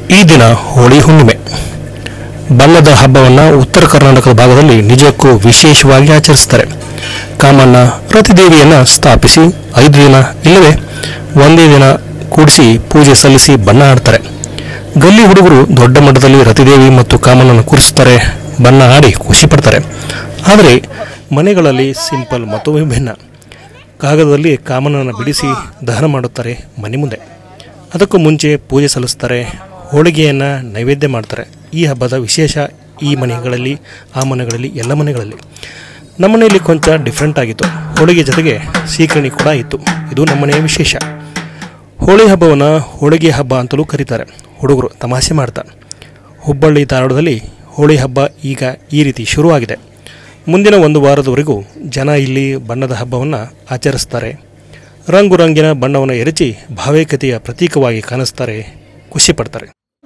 ಈ ದಿನ ಹೋಳಿ ಹುಣ್ಣಿಮೆ ಬಣ್ಣದ ಹಬ್ಬವನ್ನು ಉತ್ತರ ಕರ್ನಾಟಕದ ಭಾಗದಲ್ಲಿ ನಿಜಕ್ಕೂ ವಿಶೇಷವಾಗಿ ಆಚರಿಸ್ತಾರೆ ಕಾಮಣ್ಣ ರತಿದೇವಿಯನ್ನು ಸ್ಥಾಪಿಸಿ ಐದು ದಿನ ಇಲ್ಲವೇ ಒಂದೇ ದಿನ ಕೂಡಿಸಿ ಪೂಜೆ ಸಲ್ಲಿಸಿ ಬಣ್ಣ ಆಡ್ತಾರೆ ಗಲ್ಲಿ ಹುಡುಗರು ದೊಡ್ಡ ಮಟ್ಟದಲ್ಲಿ ರತಿದೇವಿ ಮತ್ತು ಕಾಮಣ್ಣನ ಕೂರಿಸ್ತಾರೆ ಬಣ್ಣ ಆಡಿ ಖುಷಿ ಪಡ್ತಾರೆ ಆದರೆ ಮನೆಗಳಲ್ಲಿ ಸಿಂಪಲ್ ಮತ್ತು ವಿಭಿನ್ನ ಕಾಗದದಲ್ಲಿ ಕಾಮಣ್ಣನ ಬಿಡಿಸಿ ದಹನ ಮಾಡುತ್ತಾರೆ ಮನೆ ಮುಂದೆ ಅದಕ್ಕೂ ಮುಂಚೆ ಪೂಜೆ ಸಲ್ಲಿಸ್ತಾರೆ ಹೋಳಿಗೆಯನ್ನು ನೈವೇದ್ಯ ಮಾಡ್ತಾರೆ ಈ ಹಬ್ಬದ ವಿಶೇಷ ಈ ಮನೆಗಳಲ್ಲಿ ಆ ಮನೆಗಳಲ್ಲಿ ಎಲ್ಲ ಮನೆಗಳಲ್ಲಿ ನಮ್ಮ ಮನೆಯಲ್ಲಿ ಕೊಂಚ ಡಿಫ್ರೆಂಟ್ ಆಗಿತ್ತು ಹೋಳಿಗೆ ಜೊತೆಗೆ ಸೀಕರಣಿ ಕೂಡ ಇತ್ತು ಇದು ನಮ್ಮನೆಯ ವಿಶೇಷ ಹೋಳಿ ಹಬ್ಬವನ್ನು ಹೋಳಿಗೆ ಹಬ್ಬ ಅಂತಲೂ ಕರೀತಾರೆ ಹುಡುಗರು ತಮಾಷೆ ಮಾಡ್ತಾರೆ ಹುಬ್ಬಳ್ಳಿ ಧಾರವಾಡದಲ್ಲಿ ಹೋಳಿ ಹಬ್ಬ ಈಗ ಈ ರೀತಿ ಶುರುವಾಗಿದೆ ಮುಂದಿನ ಒಂದು ವಾರದವರೆಗೂ ಜನ ಇಲ್ಲಿ ಬಣ್ಣದ ಹಬ್ಬವನ್ನು ಆಚರಿಸ್ತಾರೆ ರಂಗು ರಂಗಿನ ಬಣ್ಣವನ್ನು ಎರಚಿ ಭಾವೈಕ್ಯತೆಯ ಪ್ರತೀಕವಾಗಿ ಕಾಣಿಸ್ತಾರೆ ಖುಷಿ ಪಡ್ತಾರೆ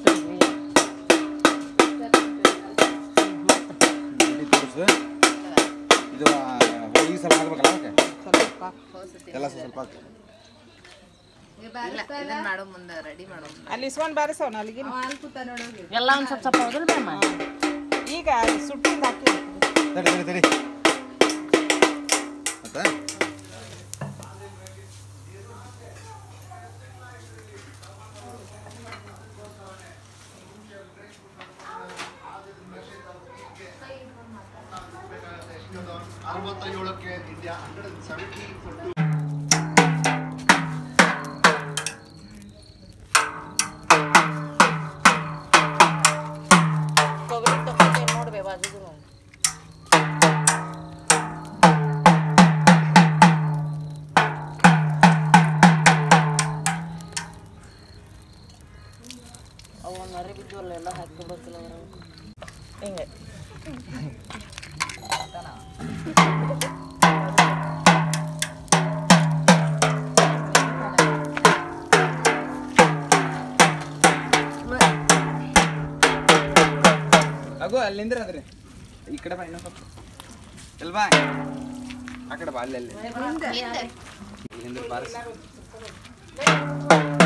ಇದು ಹೋಳಿಗೆ ಸ್ವಲ್ಪ ಹಾಕ್ಬೇಕಲ್ಲ ಅದಕ್ಕೆ ಎಲ್ಲ ಸ್ವಲ್ಪ ಹಾಕಿ ಇದನ್ನ ಮಾಡೋ ಮುಂದೆ ರೆಡಿ ಮಾಡೋ ಮುಂದೆ ಅಲ್ಲಿ ಇಸ್ಕೊಂಡ್ ಬಾರಿಸವ್ ಅಲ್ಲಿಗೆ ಎಲ್ಲ ಒಂದ್ ಸ್ವಲ್ಪ ಸ್ವಲ್ಪ ಹೌದಲ್ಲ ಮ್ಯಾಮ್ ಈಗ ಸುಟ್ಟಿಂದ ಹಾಕಿ ತಡಿ ತಡಿ ತಡಿ ಆಯ್ತಾ ಕೊಬ್ಬರಿ ತಗೊಂಡೆ ನೋಡ್ಬೇ ಬಾಜುದು ಅವು ನರಿ ಬಿದ್ದು ಎಲ್ಲ ಹಾಕಿಬಿಡ್ಬೇಕಿಲ್ಲ ಹಿಂಗೆ ಅಗೋ ಅಲ್ಲಿಂದ್ರ ಅದ್ರಿ ಈ ಕಡೆ ಬಾ ಇನ್ನೊಂದು ಸ್ವಲ್ಪ ಎಲ್ ಬಾ ಆ ಕಡೆ ಬಾ ಅಲ್ಲಿ ಅಲ್ಲಿ ಇಲ್ಲಿಂದ್ರ ಬಾರಿಸಿ